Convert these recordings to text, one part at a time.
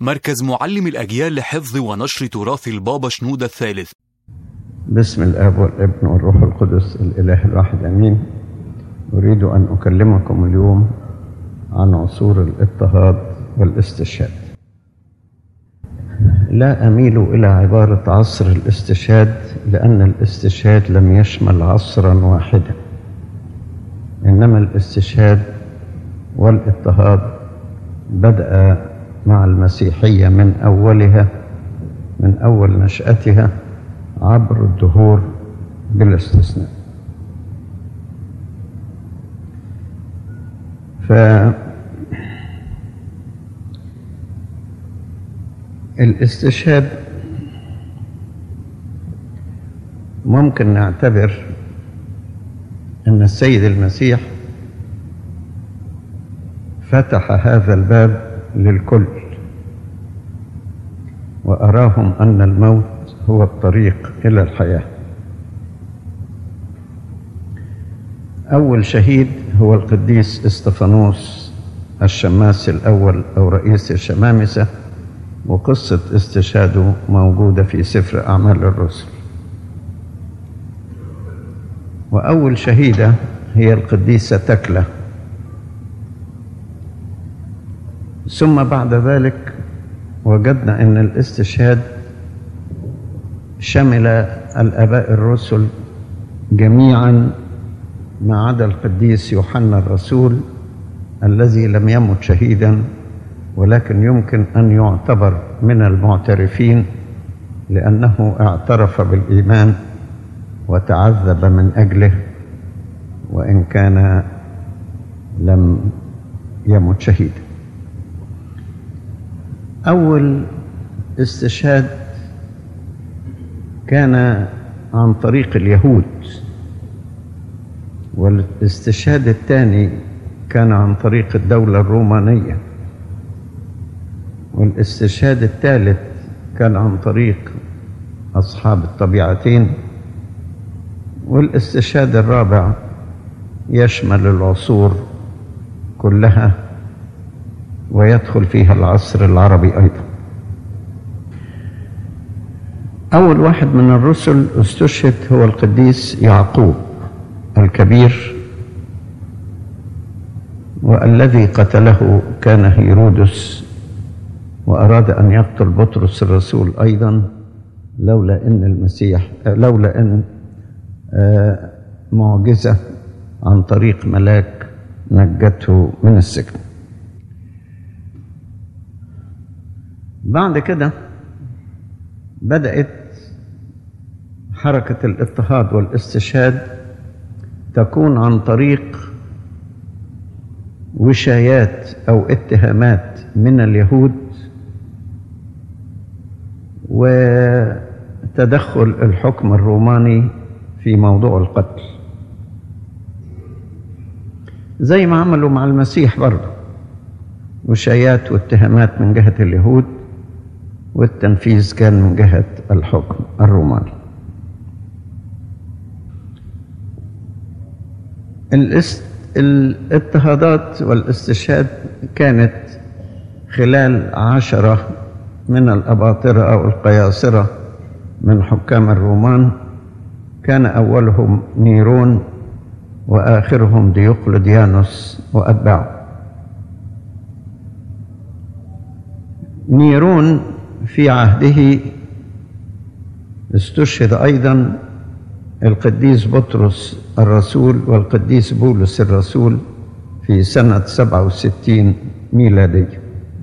مركز معلم الأجيال لحفظ ونشر تراث البابا شنودة الثالث باسم الاب والابن والروح القدس الاله الواحد امين اريد ان اكلمكم اليوم عن عصور الاضطهاد والاستشهاد لا اميل الى عباره عصر الاستشهاد لان الاستشهاد لم يشمل عصرا واحدا انما الاستشهاد والاضطهاد بدا مع المسيحيه من اولها من اول نشاتها عبر الدهور بلا استثناء ف الاستشهاد ممكن نعتبر ان السيد المسيح فتح هذا الباب للكل واراهم ان الموت هو الطريق الى الحياه اول شهيد هو القديس استفانوس الشماس الاول او رئيس الشمامسه وقصه استشهاده موجوده في سفر اعمال الرسل واول شهيده هي القديسه تكله ثم بعد ذلك وجدنا ان الاستشهاد شمل الاباء الرسل جميعا ما عدا القديس يوحنا الرسول الذي لم يمت شهيدا ولكن يمكن ان يعتبر من المعترفين لانه اعترف بالايمان وتعذب من اجله وان كان لم يمت شهيدا اول استشهاد كان عن طريق اليهود والاستشهاد الثاني كان عن طريق الدولة الرومانية والاستشهاد الثالث كان عن طريق أصحاب الطبيعتين والاستشهاد الرابع يشمل العصور كلها ويدخل فيها العصر العربي أيضا أول واحد من الرسل استشهد هو القديس يعقوب الكبير والذي قتله كان هيرودس وأراد أن يقتل بطرس الرسول أيضا لولا أن المسيح لولا أن معجزة عن طريق ملاك نجته من السجن بعد كده بدأت حركة الاضطهاد والاستشهاد تكون عن طريق وشايات أو اتهامات من اليهود وتدخل الحكم الروماني في موضوع القتل زي ما عملوا مع المسيح برضه وشايات واتهامات من جهة اليهود والتنفيذ كان من جهة الحكم الروماني الاضطهادات والاستشهاد كانت خلال عشرة من الأباطرة أو القياصرة من حكام الرومان كان أولهم نيرون وآخرهم ديوقلديانوس وأتباعه نيرون في عهده استشهد أيضا القديس بطرس الرسول والقديس بولس الرسول في سنة 67 ميلادية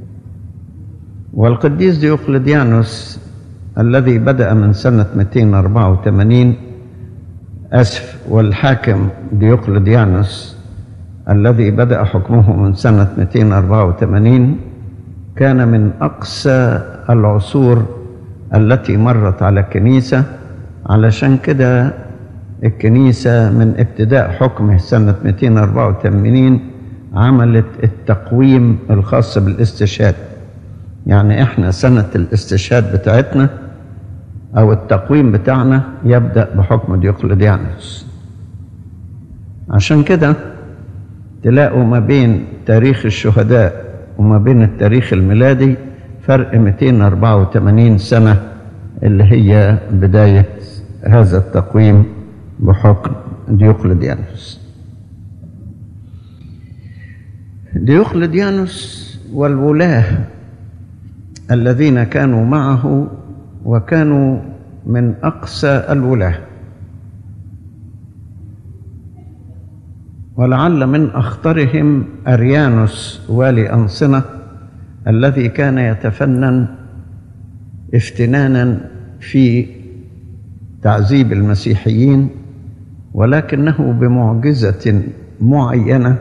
والقديس ديوقلديانوس الذي بدأ من سنة 284 أسف والحاكم ديوقلديانوس الذي بدأ حكمه من سنة 284 كان من أقسى العصور التي مرت على الكنيسة علشان كده الكنيسة من ابتداء حكمه سنة 284 عملت التقويم الخاص بالاستشهاد يعني احنا سنة الاستشهاد بتاعتنا او التقويم بتاعنا يبدأ بحكم ديوقلديانوس عشان كده تلاقوا ما بين تاريخ الشهداء وما بين التاريخ الميلادي فرق 284 سنة اللي هي بداية هذا التقويم بحكم ديوقلديانوس ديوقلديانوس والولاة الذين كانوا معه وكانوا من أقسى الولاة ولعل من أخطرهم أريانوس والي أنصنة الذي كان يتفنن افتنانا في تعذيب المسيحيين ولكنه بمعجزة معينة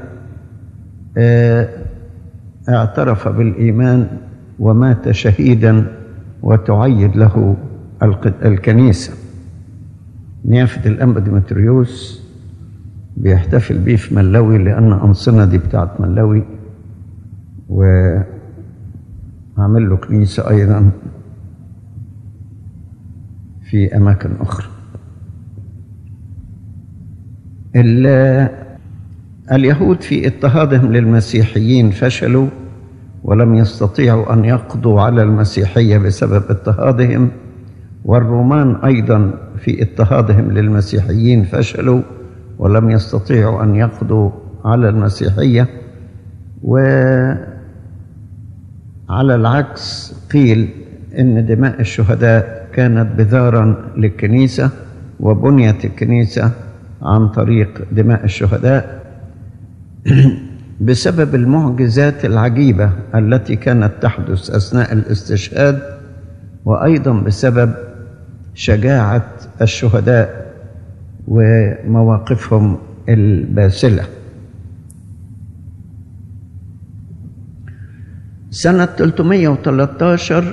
اعترف بالإيمان ومات شهيدا وتعيد له الكنيسة نيافة الأنبا ديمتريوس بيحتفل بيه في ملوي لأن أنصنة دي بتاعت ملوي وعمل له كنيسة أيضا في أماكن أخرى اليهود في اضطهادهم للمسيحيين فشلوا ولم يستطيعوا أن يقضوا على المسيحية بسبب اضطهادهم والرومان أيضا في اضطهادهم للمسيحيين فشلوا ولم يستطيعوا أن يقضوا على المسيحية وعلى العكس قيل إن دماء الشهداء كانت بذارا للكنيسة وبنيت الكنيسة عن طريق دماء الشهداء بسبب المعجزات العجيبة التي كانت تحدث أثناء الاستشهاد وأيضا بسبب شجاعة الشهداء ومواقفهم الباسلة سنة 313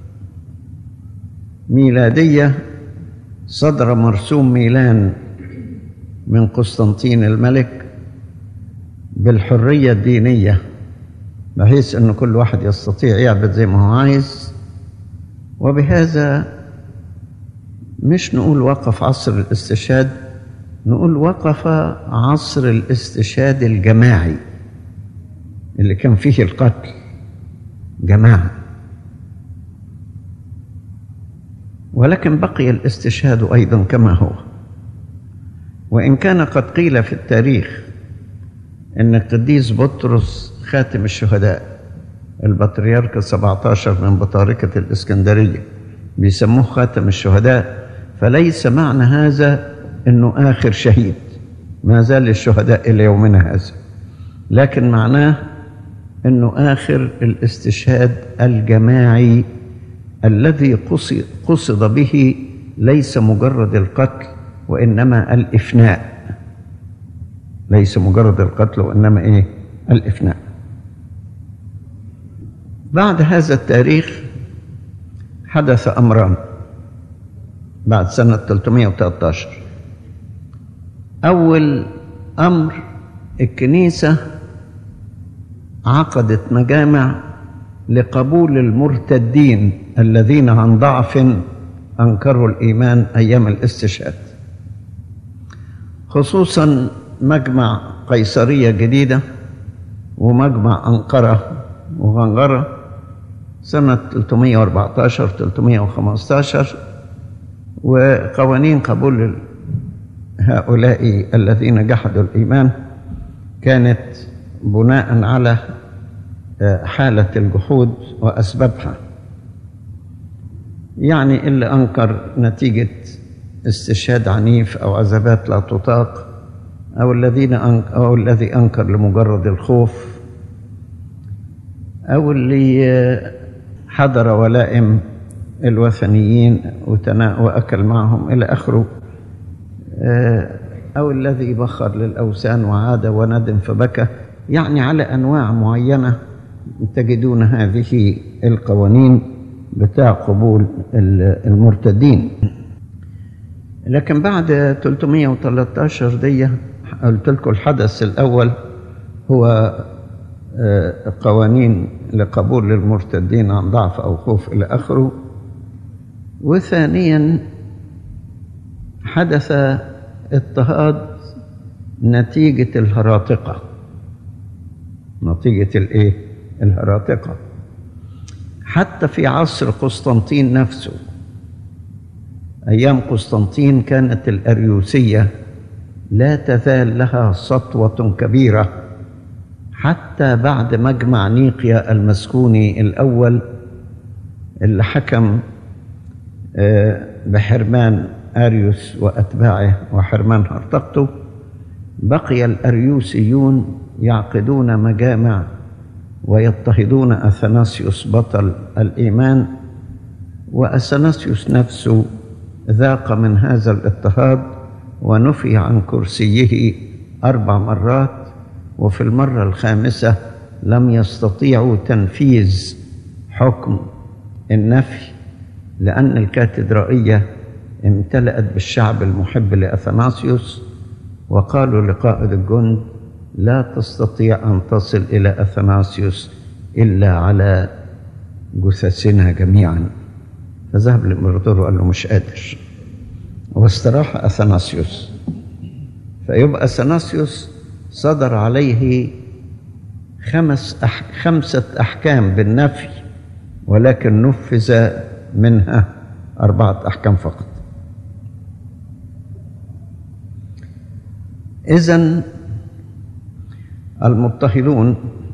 ميلادية صدر مرسوم ميلان من قسطنطين الملك بالحرية الدينية بحيث أن كل واحد يستطيع يعبد زي ما هو عايز وبهذا مش نقول وقف عصر الاستشهاد نقول وقف عصر الاستشهاد الجماعي اللي كان فيه القتل جماعة ولكن بقي الاستشهاد أيضا كما هو وإن كان قد قيل في التاريخ أن القديس بطرس خاتم الشهداء البطريرك السبعة عشر من بطاركة الإسكندرية بيسموه خاتم الشهداء فليس معنى هذا أنه آخر شهيد ما زال الشهداء إلى يومنا هذا لكن معناه أنه آخر الاستشهاد الجماعي الذي قصد, قصد به ليس مجرد القتل وإنما الإفناء ليس مجرد القتل وإنما إيه الإفناء بعد هذا التاريخ حدث أمران بعد سنة 313 أول أمر الكنيسة عقدت مجامع لقبول المرتدين الذين عن ضعف أنكروا الإيمان أيام الاستشهاد خصوصا مجمع قيصرية جديدة ومجمع أنقرة وغنغرة سنة 314 315 وقوانين قبول هؤلاء الذين جحدوا الإيمان كانت بناء على حالة الجحود وأسبابها يعني اللي أنكر نتيجة استشهاد عنيف أو عذابات لا تطاق أو الذين أنك أو الذي أنكر لمجرد الخوف أو اللي حضر ولائم الوثنيين وتنا وأكل معهم إلى آخره أو الذي بخر للأوثان وعاد وندم فبكى يعني على أنواع معينة تجدون هذه القوانين بتاع قبول المرتدين لكن بعد 313 دي قلت لكم الحدث الأول هو قوانين لقبول المرتدين عن ضعف أو خوف إلى آخره وثانيا حدث اضطهاد نتيجة الهراطقة نتيجة الايه الهراطقة حتى في عصر قسطنطين نفسه أيام قسطنطين كانت الأريوسية لا تزال لها سطوة كبيرة حتى بعد مجمع نيقيا المسكوني الأول اللي حكم بحرمان أريوس وأتباعه وحرمان هرطقته بقي الأريوسيون يعقدون مجامع ويضطهدون أثناسيوس بطل الإيمان وأثناسيوس نفسه ذاق من هذا الاضطهاد ونفي عن كرسيه أربع مرات وفي المرة الخامسة لم يستطيعوا تنفيذ حكم النفي لأن الكاتدرائية امتلأت بالشعب المحب لأثناسيوس وقالوا لقائد الجند لا تستطيع أن تصل إلى أثناسيوس إلا على جثثنا جميعا فذهب للإمبراطور وقال له مش قادر واستراح أثناسيوس فيبقى أثناسيوس صدر عليه خمس أح خمسة أحكام بالنفي ولكن نفذ منها أربعة أحكام فقط إذا المضطهدون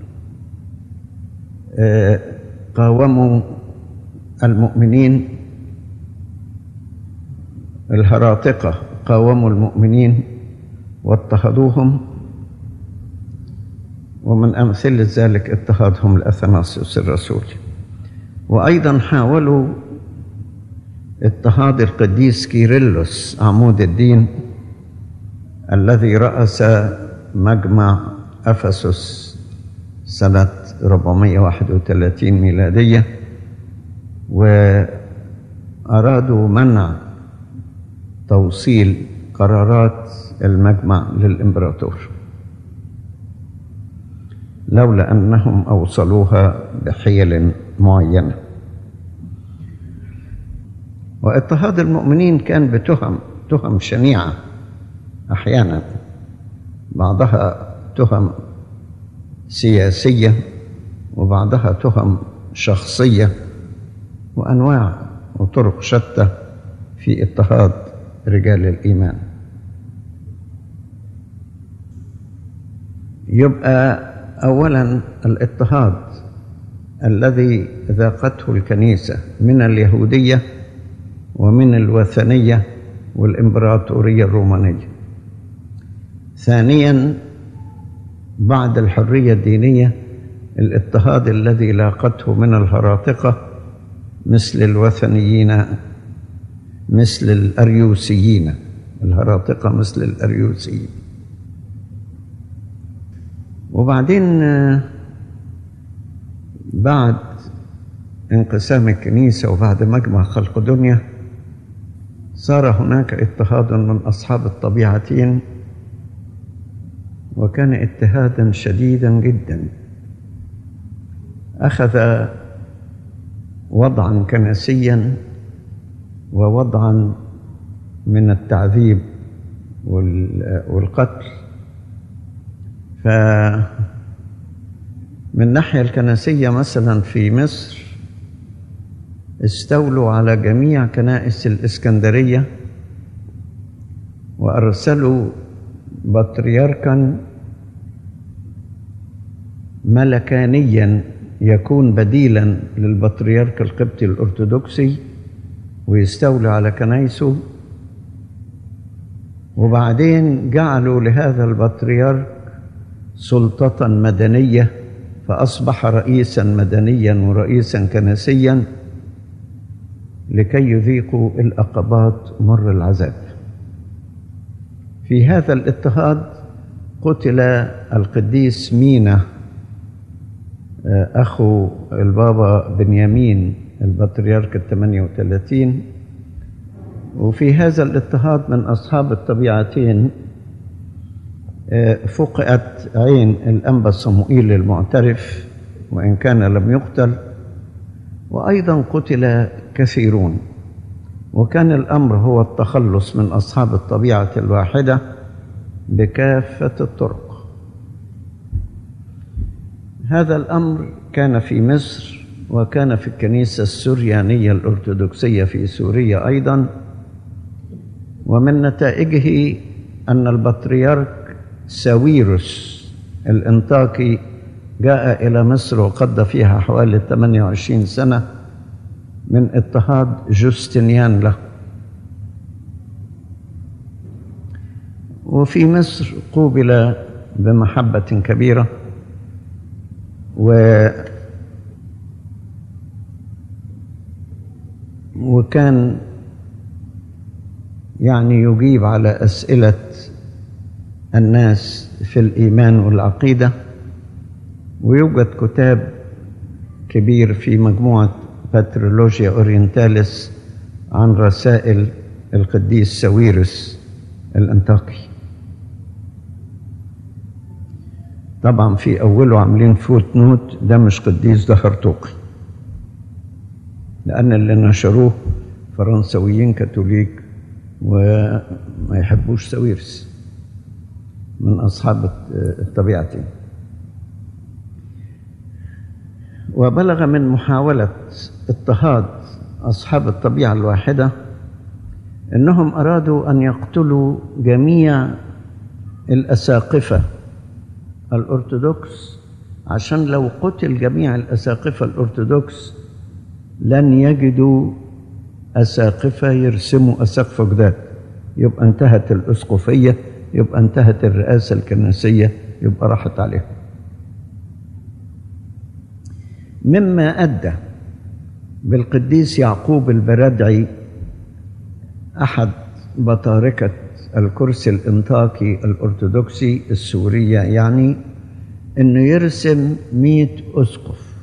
قاوموا المؤمنين الهراطقة قاوموا المؤمنين واضطهدوهم ومن أمثلة ذلك اضطهادهم لأثناسيوس الرسول وأيضا حاولوا اضطهاد القديس كيرلس عمود الدين الذي رأس مجمع أفسس سنة 431 ميلادية وأرادوا منع توصيل قرارات المجمع للإمبراطور لولا أنهم أوصلوها بحيل معينة واضطهاد المؤمنين كان بتهم تهم شنيعة أحيانا بعضها تهم سياسية وبعضها تهم شخصية وأنواع وطرق شتى في اضطهاد رجال الإيمان يبقى أولا الاضطهاد الذي ذاقته الكنيسة من اليهودية ومن الوثنية والإمبراطورية الرومانية ثانيا بعد الحرية الدينية الاضطهاد الذي لاقته من الهراطقة مثل الوثنيين مثل الأريوسيين الهراطقة مثل الأريوسيين وبعدين بعد انقسام الكنيسة وبعد مجمع خلق دنيا صار هناك اضطهاد من أصحاب الطبيعتين وكان اضطهادا شديدا جدا أخذ وضعا كنسيا ووضعا من التعذيب والقتل ف من الناحية الكنسية مثلا في مصر استولوا على جميع كنائس الإسكندرية وأرسلوا بطريركا ملكانيا يكون بديلا للبطريرك القبطي الأرثوذكسي ويستولي على كنايسه وبعدين جعلوا لهذا البطريرك سلطة مدنية فأصبح رئيسا مدنيا ورئيسا كنسيا لكي يذيقوا الأقباط مر العذاب في هذا الاضطهاد قتل القديس مينا أخو البابا بنيامين البطريرك الثمانية وثلاثين وفي هذا الاضطهاد من أصحاب الطبيعتين فقئت عين الأنبا صموئيل المعترف وإن كان لم يقتل وأيضا قتل كثيرون وكان الأمر هو التخلص من أصحاب الطبيعة الواحدة بكافة الطرق هذا الأمر كان في مصر وكان في الكنيسة السريانية الأرثوذكسية في سوريا أيضا ومن نتائجه أن البطريرك ساويروس الانطاكي جاء إلى مصر وقضى فيها حوالي 28 سنة من اضطهاد جوستنيان له وفي مصر قوبل بمحبة كبيرة و وكان يعني يجيب على أسئلة الناس في الإيمان والعقيدة ويوجد كتاب كبير في مجموعة باترولوجيا أورينتاليس عن رسائل القديس ساويرس الأنطاكي طبعا في أوله عاملين فوت نوت ده مش قديس ده هرطوقي لأن اللي نشروه فرنسويين كاثوليك وما يحبوش ساويرس من أصحاب الطبيعتين وبلغ من محاولة اضطهاد أصحاب الطبيعة الواحدة أنهم أرادوا أن يقتلوا جميع الأساقفة الأرثوذكس عشان لو قتل جميع الأساقفة الأرثوذكس لن يجدوا أساقفة يرسموا أساقفة جداد يبقى انتهت الأسقفية يبقى انتهت الرئاسة الكنسية يبقى راحت عليهم مما أدى بالقديس يعقوب البردعي أحد بطاركة الكرسي الانطاكي الأرثوذكسي السورية يعني أنه يرسم مئة أسقف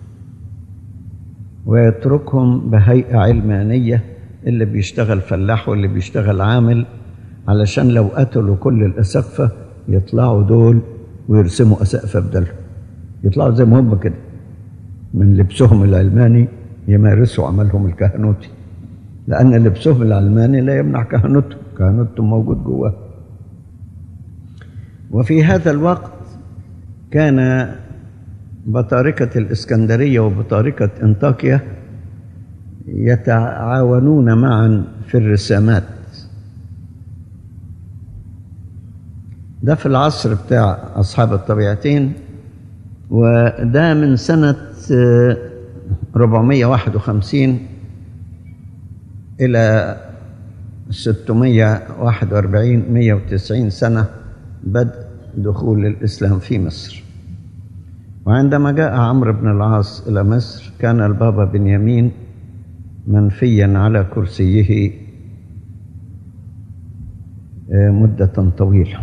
ويتركهم بهيئة علمانية اللي بيشتغل فلاح واللي بيشتغل عامل علشان لو قتلوا كل الأسقفة يطلعوا دول ويرسموا أسقفة بدلهم يطلعوا زي ما هم كده من لبسهم العلماني يمارسوا عملهم الكهنوتي لأن لبسهم العلماني لا يمنع كهنوتهم كهنوتهم موجود جواه وفي هذا الوقت كان بطاركة الإسكندرية وبطاركة انطاكيا يتعاونون معا في الرسامات ده في العصر بتاع أصحاب الطبيعتين وده من سنة 451 إلى 641 190 سنة بدء دخول الإسلام في مصر وعندما جاء عمرو بن العاص إلى مصر كان البابا بنيامين منفيا على كرسيه مدة طويلة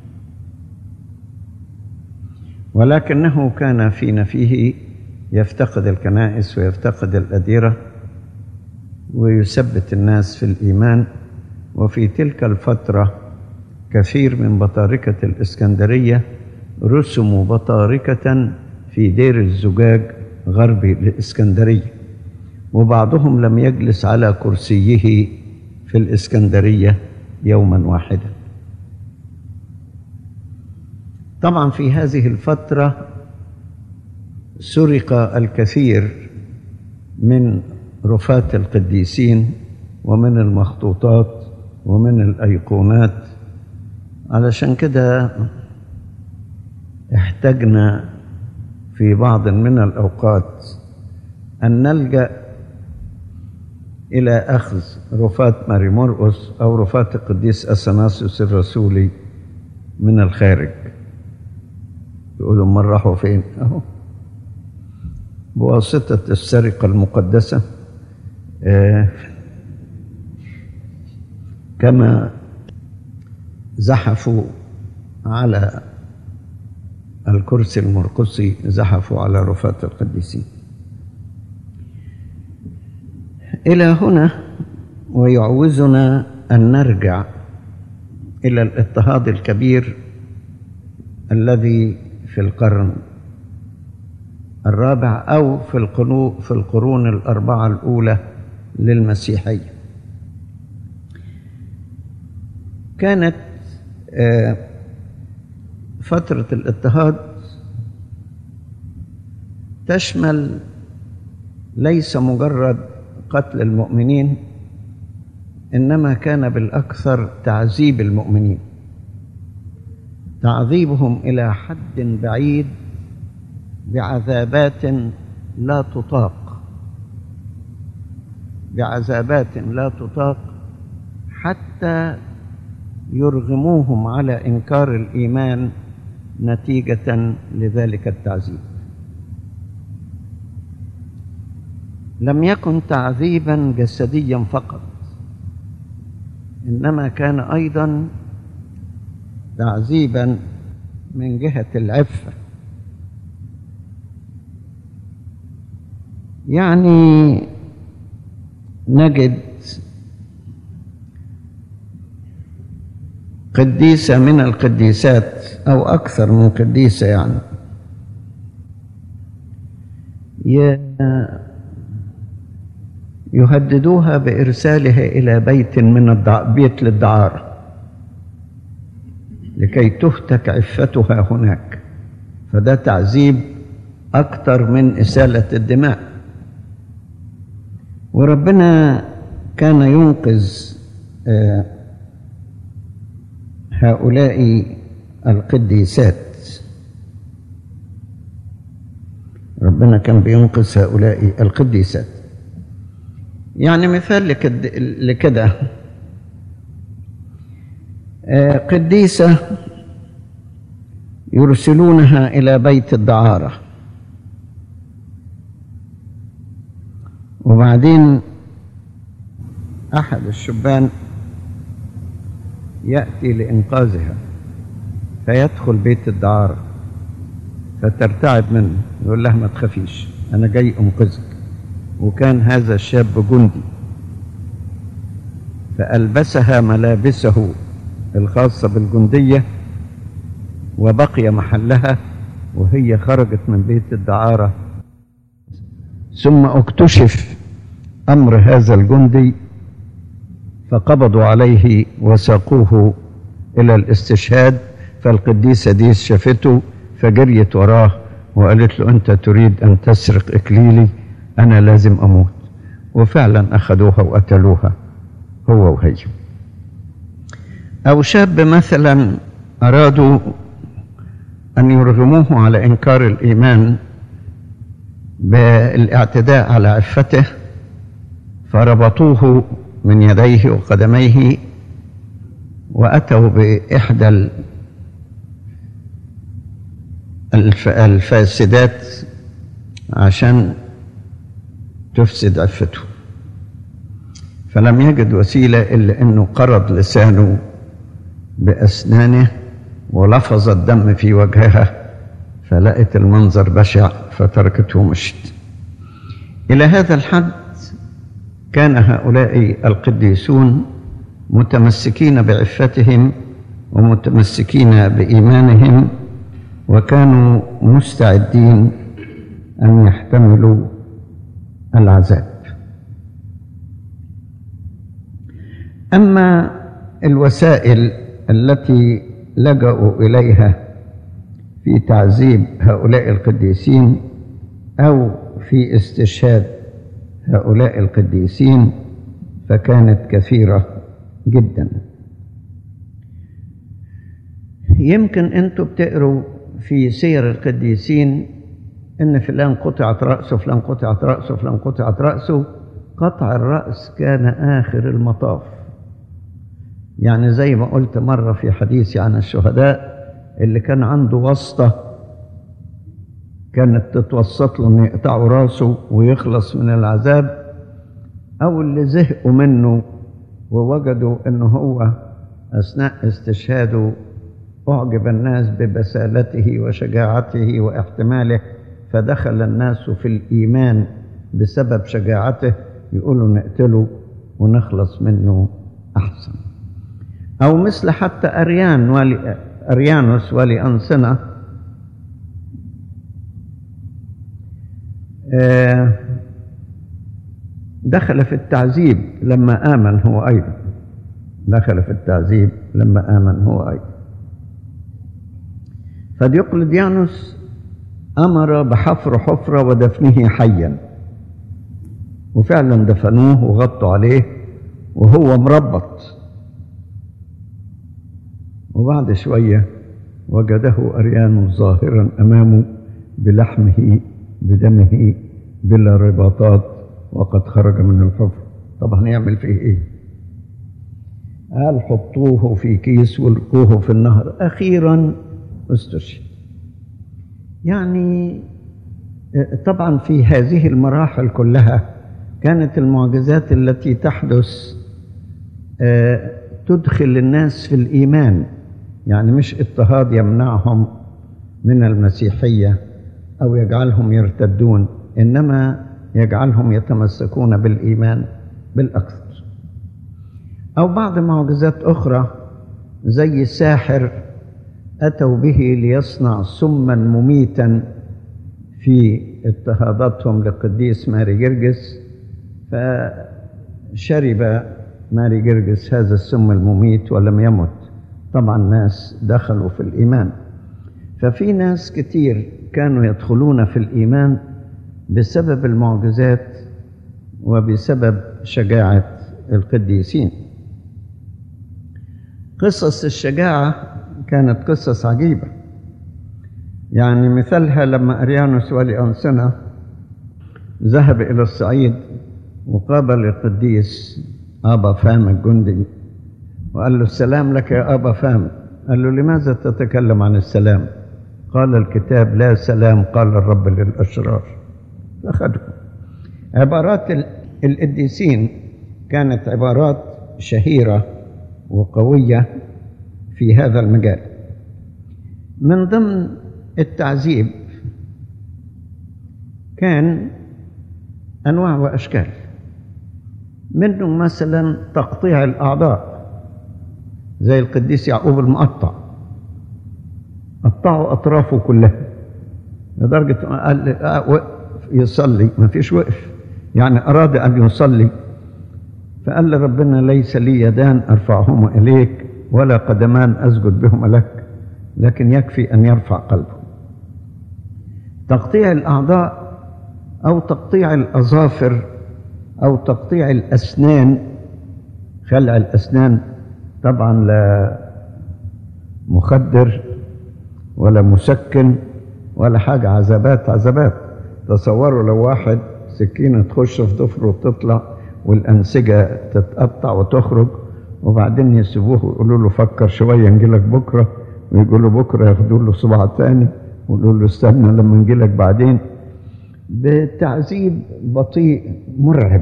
ولكنه كان في نفيه يفتقد الكنائس ويفتقد الأديرة ويثبت الناس في الإيمان وفي تلك الفترة كثير من بطاركة الإسكندرية رسموا بطاركة في دير الزجاج غربي الإسكندرية وبعضهم لم يجلس على كرسيه في الإسكندرية يوما واحدا طبعا في هذه الفترة سرق الكثير من رفات القديسين ومن المخطوطات ومن الأيقونات علشان كده احتجنا في بعض من الأوقات أن نلجأ إلى أخذ رفات ماري مرقس أو رفات القديس أثناسيوس الرسولي من الخارج يقولوا من راحوا فين أهو بواسطة السرقة المقدسة آه كما زحفوا على الكرسي المرقسي زحفوا على رفات القديسين إلى هنا ويعوزنا أن نرجع إلى الاضطهاد الكبير الذي في القرن الرابع أو في القرون في القرون الأربعة الأولى للمسيحية كانت فترة الاضطهاد تشمل ليس مجرد قتل المؤمنين انما كان بالاكثر تعذيب المؤمنين تعذيبهم الى حد بعيد بعذابات لا تطاق بعذابات لا تطاق حتى يرغموهم على انكار الايمان نتيجه لذلك التعذيب لم يكن تعذيبا جسديا فقط انما كان ايضا تعذيبا من جهه العفه يعني نجد قديسه من القديسات او اكثر من قديسه يعني يهددوها بارسالها الى بيت من الدع... بيت للدعاره لكي تهتك عفتها هناك فده تعذيب اكثر من اساله الدماء وربنا كان ينقذ هؤلاء القديسات ربنا كان بينقذ هؤلاء القديسات يعني مثال لكد لكده قديسة يرسلونها إلى بيت الدعارة وبعدين أحد الشبان يأتي لإنقاذها فيدخل بيت الدعارة فترتعب منه يقول لها ما تخافيش أنا جاي أنقذك وكان هذا الشاب جندي فألبسها ملابسه الخاصة بالجندية وبقي محلها وهي خرجت من بيت الدعارة ثم اكتشف أمر هذا الجندي فقبضوا عليه وساقوه إلى الاستشهاد فالقديسة دي شافته فجريت وراه وقالت له أنت تريد أن تسرق إكليلي أنا لازم أموت وفعلا أخذوها وقتلوها هو وهي أو شاب مثلا أرادوا أن يرغموه على إنكار الإيمان بالاعتداء على عفته فربطوه من يديه وقدميه وأتوا بإحدى الفاسدات عشان تفسد عفته فلم يجد وسيلة إلا أنه قرض لسانه بأسنانه ولفظ الدم في وجهها فلقت المنظر بشع فتركته ومشت إلى هذا الحد كان هؤلاء القديسون متمسكين بعفتهم ومتمسكين بإيمانهم وكانوا مستعدين أن يحتملوا العذاب أما الوسائل التي لجأوا إليها في تعذيب هؤلاء القديسين أو في استشهاد هؤلاء القديسين فكانت كثيرة جدا يمكن أنتم بتقروا في سير القديسين إن فلان قطعت رأسه فلان قطعت رأسه فلان قطعت رأسه قطع الرأس كان آخر المطاف يعني زي ما قلت مرة في حديثي عن الشهداء اللي كان عنده واسطة كانت تتوسط له انه يقطعوا راسه ويخلص من العذاب او اللي زهقوا منه ووجدوا انه هو اثناء استشهاده اعجب الناس ببسالته وشجاعته واحتماله فدخل الناس في الايمان بسبب شجاعته يقولوا نقتله ونخلص منه احسن او مثل حتى اريان ولي اريانوس ولي انصنه دخل في التعذيب لما آمن هو أيضا دخل في التعذيب لما آمن هو أيضا فديوقلديانوس أمر بحفر حفرة ودفنه حيا وفعلا دفنوه وغطوا عليه وهو مربط وبعد شوية وجده أريان ظاهرا أمامه بلحمه بدمه بلا رباطات وقد خرج من الحفر طبعا يعمل فيه ايه قال حطوه في كيس والقوه في النهر اخيرا استشهد يعني طبعا في هذه المراحل كلها كانت المعجزات التي تحدث تدخل الناس في الايمان يعني مش اضطهاد يمنعهم من المسيحيه او يجعلهم يرتدون انما يجعلهم يتمسكون بالايمان بالاكثر او بعض معجزات اخرى زي الساحر اتوا به ليصنع سما مميتا في اضطهاداتهم لقديس ماري جرجس فشرب ماري جرجس هذا السم المميت ولم يمت طبعا ناس دخلوا في الايمان ففي ناس كتير كانوا يدخلون في الايمان بسبب المعجزات وبسبب شجاعه القديسين قصص الشجاعه كانت قصص عجيبه يعني مثالها لما اريانوس ولي انسنه ذهب الى الصعيد وقابل القديس ابا فام الجندي وقال له السلام لك يا ابا فام قال له لماذا تتكلم عن السلام قال الكتاب لا سلام قال الرب للاشرار فاخذه عبارات القديسين كانت عبارات شهيره وقويه في هذا المجال من ضمن التعذيب كان انواع واشكال منه مثلا تقطيع الاعضاء زي القديس يعقوب المقطع قطعوا اطرافه كلها لدرجه قال وقف يصلي ما فيش وقف يعني اراد ان يصلي فقال لربنا ليس لي يدان ارفعهما اليك ولا قدمان اسجد بهما لك لكن يكفي ان يرفع قلبه تقطيع الاعضاء او تقطيع الاظافر او تقطيع الاسنان خلع الاسنان طبعا لا مخدر ولا مسكن ولا حاجه عذابات عذابات تصوروا لو واحد سكينه تخش في ضفره وتطلع والانسجه تتقطع وتخرج وبعدين يسيبوه ويقولوا له فكر شويه نجيلك بكره ويقولوا بكره ياخدوا له صباع تاني ويقولوا له استنى لما نجيلك بعدين بتعذيب بطيء مرعب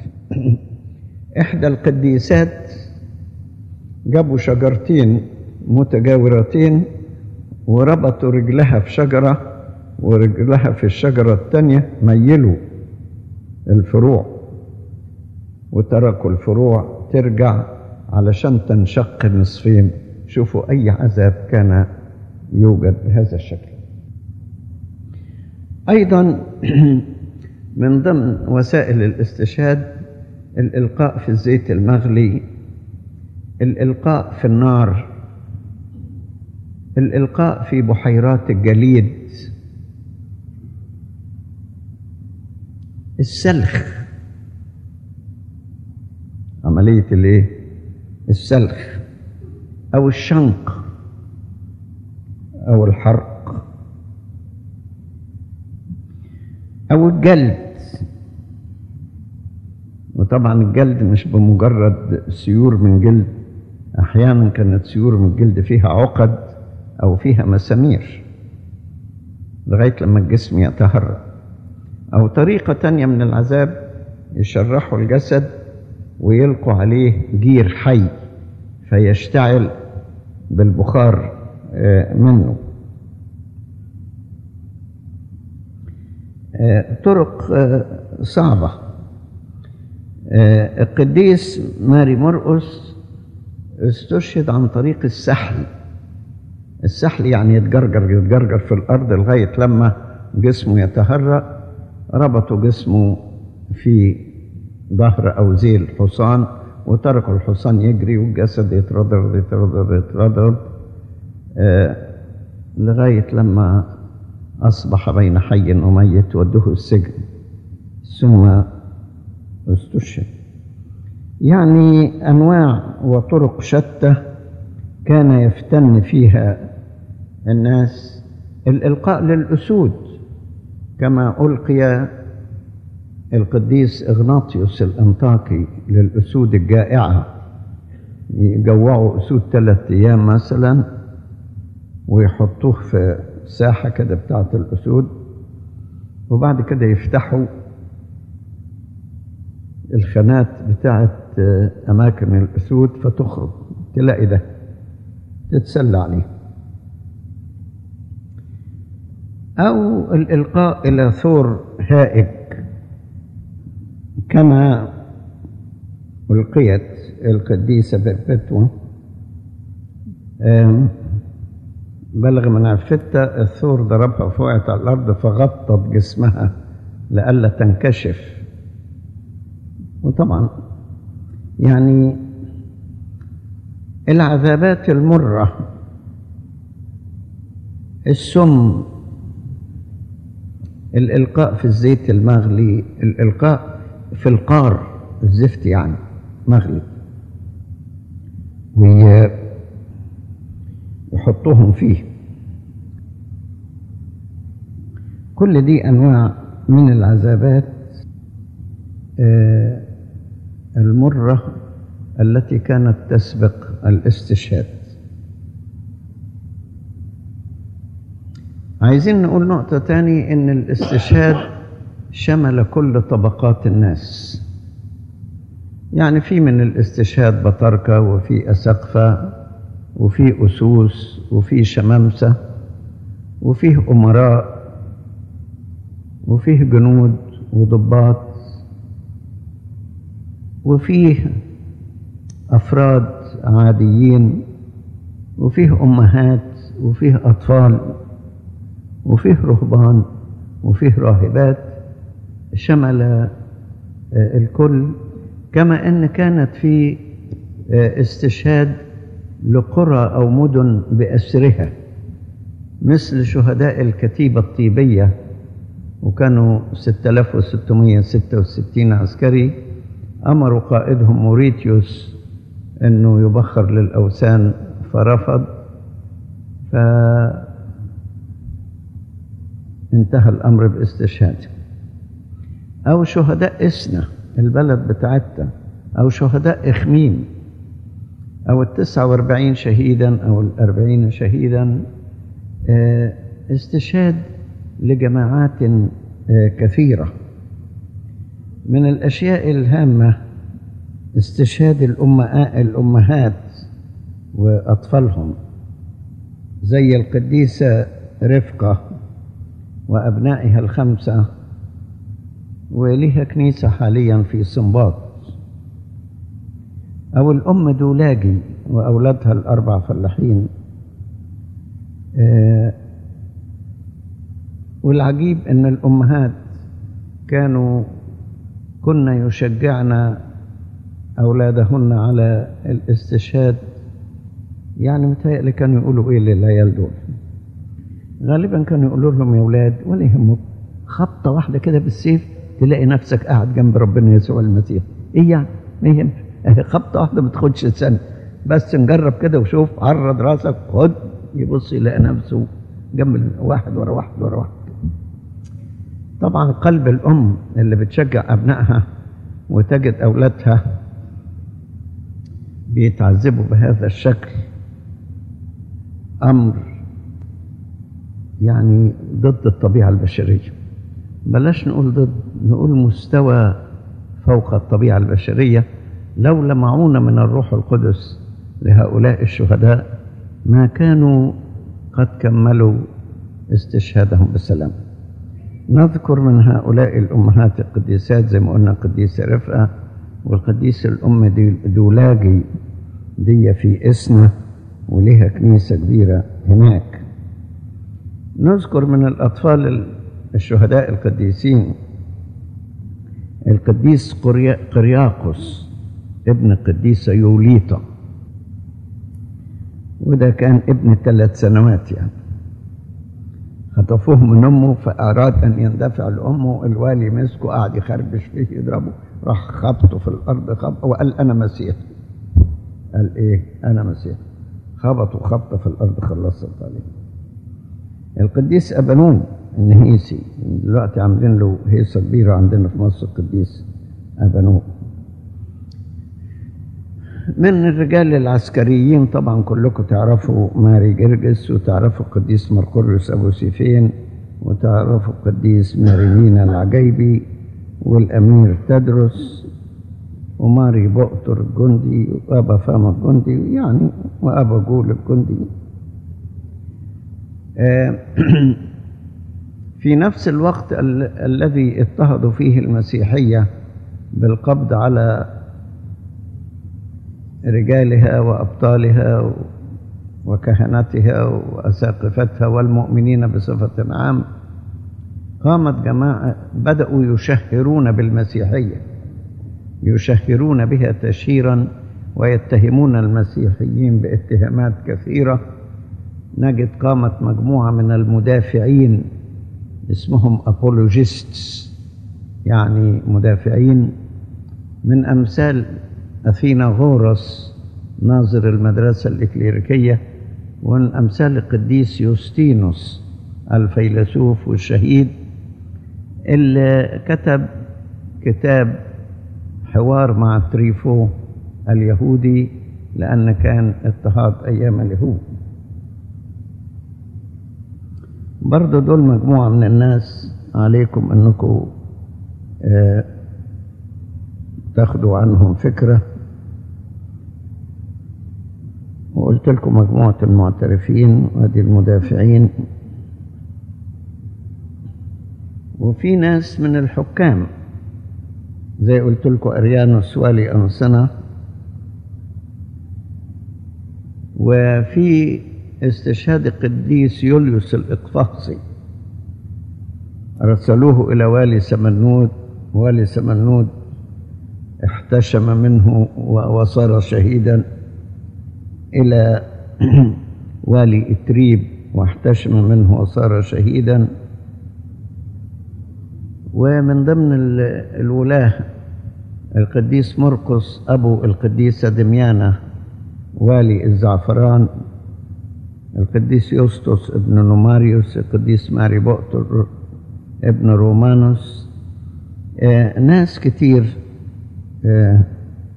احدى القديسات جابوا شجرتين متجاورتين وربطوا رجلها في شجره ورجلها في الشجره الثانيه ميلوا الفروع وتركوا الفروع ترجع علشان تنشق نصفين شوفوا اي عذاب كان يوجد بهذا الشكل ايضا من ضمن وسائل الاستشهاد الالقاء في الزيت المغلي الالقاء في النار الالقاء في بحيرات الجليد السلخ عمليه الايه السلخ او الشنق او الحرق او الجلد وطبعا الجلد مش بمجرد سيور من جلد احيانا كانت سيور من الجلد فيها عقد او فيها مسامير لغايه لما الجسم يتهرب او طريقه تانية من العذاب يشرحوا الجسد ويلقوا عليه جير حي فيشتعل بالبخار منه طرق صعبة القديس ماري مرقس استشهد عن طريق السحل السحل يعني يتجرجر يتجرجر في الأرض لغاية لما جسمه يتهرأ ربطوا جسمه في ظهر أو ذيل الحصان وتركوا الحصان يجري والجسد يتردد يتردد يتردد آه لغاية لما أصبح بين حي وميت ودوه السجن ثم استشهد يعني أنواع وطرق شتى كان يفتن فيها الناس الإلقاء للأسود كما ألقي القديس إغناطيوس الأنطاكي للأسود الجائعة يجوعوا أسود ثلاثة أيام مثلا ويحطوه في ساحة كده بتاعة الأسود وبعد كده يفتحوا الخانات بتاعة أماكن الأسود فتخرج تلاقي ده تتسلى عليه أو الإلقاء إلى ثور هائج كما ألقيت القديسة بربتوة بلغ من عفتها الثور ضربها فوقعت على الأرض فغطت جسمها لئلا تنكشف وطبعا يعني العذابات المرة السم الإلقاء في الزيت المغلي الإلقاء في القار الزفت يعني مغلي ويحطوهم فيه كل دي أنواع من العذابات المرة التي كانت تسبق الاستشهاد عايزين نقول نقطة تاني إن الاستشهاد شمل كل طبقات الناس يعني في من الاستشهاد بطاركة وفي أسقفة وفي أسوس وفي شمامسة وفيه أمراء وفيه جنود وضباط وفيه أفراد عاديين وفيه أمهات وفيه أطفال وفيه رهبان وفيه راهبات شمل الكل كما أن كانت في استشهاد لقرى أو مدن بأسرها مثل شهداء الكتيبة الطيبية وكانوا 6666 عسكري أمروا قائدهم موريتيوس أنه يبخر للأوثان فرفض فانتهى الأمر باستشهاده أو شهداء إسنا البلد بتاعتنا أو شهداء إخميم أو التسعة واربعين شهيدا أو الأربعين شهيدا استشهاد لجماعات كثيرة من الأشياء الهامة استشهاد الأمهات, الأمهات وأطفالهم زي القديسة رفقة وأبنائها الخمسة ولها كنيسة حاليا في سنباط أو الأم دولاجي وأولادها الأربع فلاحين آه والعجيب أن الأمهات كانوا كن يشجعن أولادهن على الاستشهاد يعني متهيألي كانوا يقولوا إيه للعيال دول غالبا كانوا يقولوا لهم يا أولاد ولا يهمك خبطة واحدة كده بالسيف تلاقي نفسك قاعد جنب ربنا يسوع المسيح إيه يعني ما يهمش خبطة واحدة ما تاخدش سنة بس نجرب كده وشوف عرض راسك خد يبص يلاقي نفسه جنب واحد ورا واحد ورا واحد طبعا قلب الأم اللي بتشجع أبنائها وتجد أولادها بيتعذبوا بهذا الشكل أمر يعني ضد الطبيعة البشرية بلاش نقول ضد نقول مستوى فوق الطبيعة البشرية لولا معونة من الروح القدس لهؤلاء الشهداء ما كانوا قد كملوا استشهادهم بسلام نذكر من هؤلاء الأمهات القديسات زي ما قلنا القديسة رفقة والقديسة الأم دي دولاجي دي في إسنا ولها كنيسة كبيرة هناك نذكر من الأطفال الشهداء القديسين القديس قرياقوس ابن القديسة يوليطا وده كان ابن ثلاث سنوات يعني خطفوه من امه فاراد ان يندفع لامه الوالي مسكه قعد يخربش فيه يضربه راح خبطه في الارض خبط وقال انا مسيح قال ايه انا مسيح خبطوا خبطه في الارض خلصت عليه القديس ابانون النهيسي دلوقتي عاملين له هيصه كبيره عندنا في مصر القديس ابانون من الرجال العسكريين طبعا كلكم تعرفوا ماري جرجس وتعرفوا القديس مرقريوس ابو سيفين وتعرفوا القديس ماري مينا العجيبي والامير تدرس وماري بؤتر الجندي وابا فاما الجندي يعني وابا جول الجندي آه، في نفس الوقت ال- الذي اضطهدوا فيه المسيحيه بالقبض على رجالها وأبطالها و- وكهنتها وأساقفتها والمؤمنين بصفة عام قامت جماعة بدأوا يشهرون بالمسيحية يشهرون بها تشهيرا ويتهمون المسيحيين باتهامات كثيرة نجد قامت مجموعة من المدافعين اسمهم أبولوجيستس يعني مدافعين من أمثال أثينا غورس ناظر المدرسة الإكليريكية ومن أمثال القديس يوستينوس الفيلسوف والشهيد اللي كتب كتاب حوار مع تريفو اليهودي لأن كان اضطهاد أيام اليهود برضو دول مجموعة من الناس عليكم أنكم آه، تاخدوا عنهم فكرة وقلت لكم مجموعة المعترفين وادي المدافعين وفي ناس من الحكام زي قلت لكم أريانوس والي أنصنة وفي استشهاد القديس يوليوس الإقفاصي رسلوه إلى والي سمنود والي سمنود احتشم منه و- وصار شهيدا إلى والي إتريب واحتشم منه وصار شهيدا ومن ضمن ال- الولاة القديس مرقس أبو القديسة دميانة والي الزعفران القديس يوسطس ابن نوماريوس القديس ماري بؤتر ابن رومانوس آه، ناس كتير آه،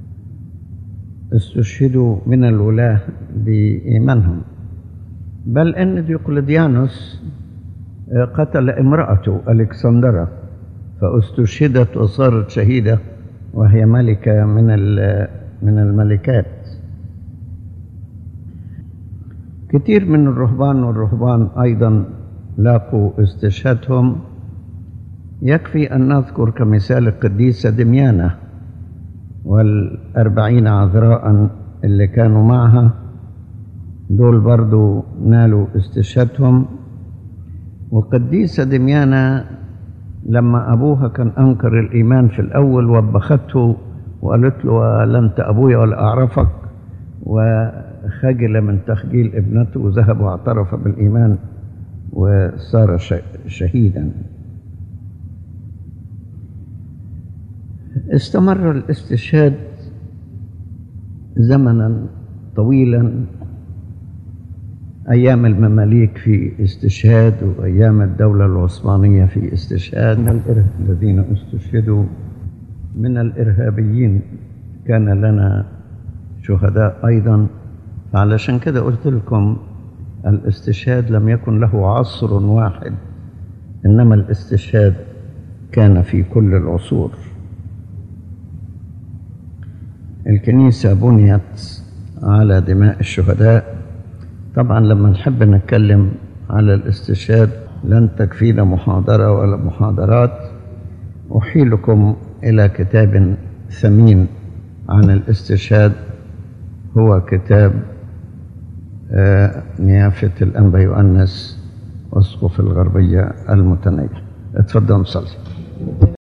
استشهدوا من الولاة بإيمانهم بل أن ديوقلديانوس آه، قتل امرأته ألكسندرة فاستشهدت وصارت شهيدة وهي ملكة من ال- من الملكات كثير من الرهبان والرهبان أيضا لاقوا استشهادهم يكفي أن نذكر كمثال القديسة دميانة والأربعين عذراء اللي كانوا معها دول برضو نالوا استشهادهم وقديسة دميانة لما أبوها كان أنكر الإيمان في الأول وبخته وقالت له لا أنت أبويا ولا أعرفك وخجل من تخجيل ابنته وذهب واعترف بالإيمان وصار ش- شهيدا استمر الاستشهاد زمنا طويلا أيام المماليك في استشهاد وأيام الدولة العثمانية في استشهاد من الإرهاب الذين استشهدوا من الإرهابيين كان لنا شهداء أيضا علشان كده قلت لكم الاستشهاد لم يكن له عصر واحد إنما الاستشهاد كان في كل العصور الكنيسة بنيت على دماء الشهداء طبعا لما نحب نتكلم على الاستشهاد لن تكفينا محاضرة ولا محاضرات أحيلكم إلى كتاب ثمين عن الاستشهاد هو كتاب آه، نيافة الأنبا يؤنس أسقف الغربية المتنيح اتفضل صلي